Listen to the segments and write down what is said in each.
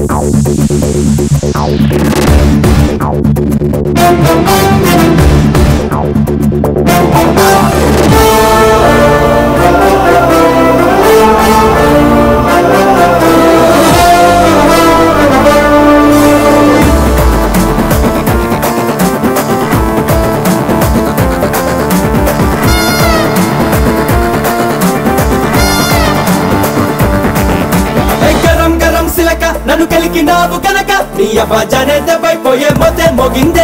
ఏ గరం గరం సిలక నన్ను కలికినావు కనుక నీ అబ్బాజానే దెబ్బైపోయే మొతే మోగిందే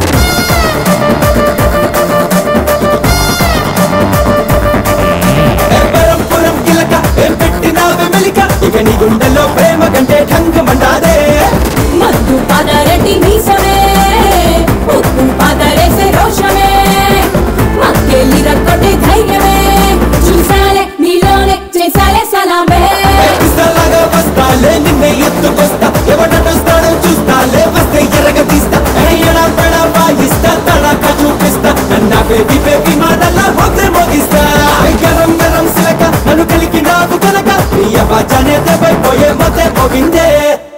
ఏ పరం పురం గిలక ఏం పెట్టినావు మెలిక ఇక నీ గుండెలో ప్రేమ కంటే ఠంగమంటాదే మత్తు పదరెడ్డి మీసమే ఉప్పు పదరేసే రోషమే మక్కెళ్ళి రక్కొట్టే ధైర్యమే చూసాలే నీలోనే చేసాలే సలామే ఏ పిస్తలాగా వస్తాలే నిన్నే ఎత్తుకొస్తా ఎవడొస్తాడో చూస్తాలే వస్తే ఎరగ తీస్తా ఎడ పెడ వాయిస్తా తడక చూపిస్తా నన్న బేబీ బేబీ మాటల్లా మొత్తే మోగిస్తా ఐ గరం గరం సిలక నన్ను కలికి నాకు కనుక నీ అబ్బాజానే దెబ్బైపోయే మొత్తే మోగిందే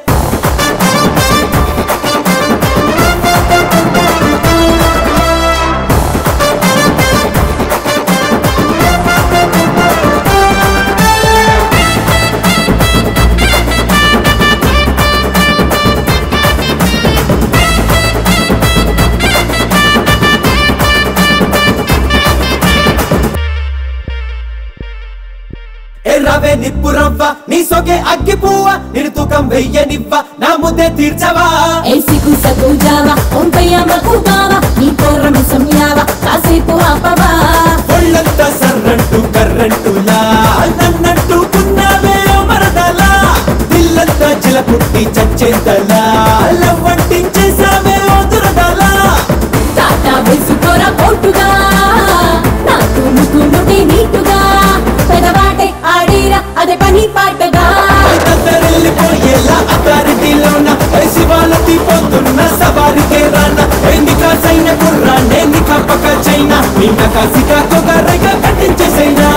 ఏ రవే నిప్పు రవ్వ నీ సొగే అగ్గి పువ్వ నేను తూకం వెయ్యనివ్వ నా ముద్దే తీర్చవా ఏసికు సకు జావా ఒంపయ్య మకు బావా నీ పోర్రమ సంయావా కాసేపు ఆపవా ఒళ్ళంతా సర్రంటూ కర్రంటులా నన్నట్టుకున్నావే ఓ మరదలా ఇల్లంతా జిల పుట్టి చచ్చేంతలా లవ్వంటించేసావే ఓ దురదలా టాటా వేసుకోరా పోటుగా నాకు ముక్కు ముట్టి నీటుగా పెదవాటే ఆడేరా అదే పని పాటగా వెళ్ళిపోయేలా అథారిటీలోన శివాలతి పోతున్న సవారికే రాన ఎన్నిక సైన కుర్రాన్ని ఎన్నిక పక్క చైనా నిన్న కాసిగా కొగరగా కట్టించేసైనా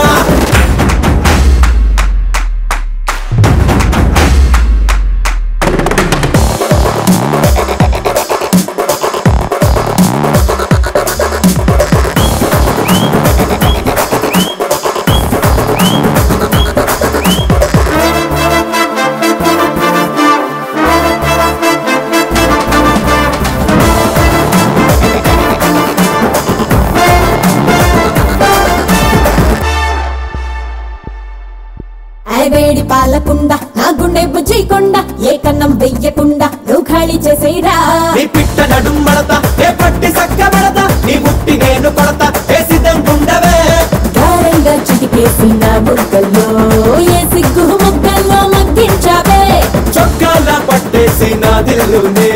వేడి పాలకుండా నా గుండె బుజ్జికుండా ఏ కన్నం వెయ్యకుండా నువ్వు ఖాళీ చేసేరా నీ పిట్ట నడుం మడత ఏ పట్టి సక్క మడత నీ ముట్టి నేను కొడత ఏ సిద్ధం ఉండవే గారంగా చిటికేసిన బుగ్గల్లో ఏ సిగ్గు ముగ్గల్లో మగ్గించావే చొక్కాల పట్టేసి నా దిల్లునే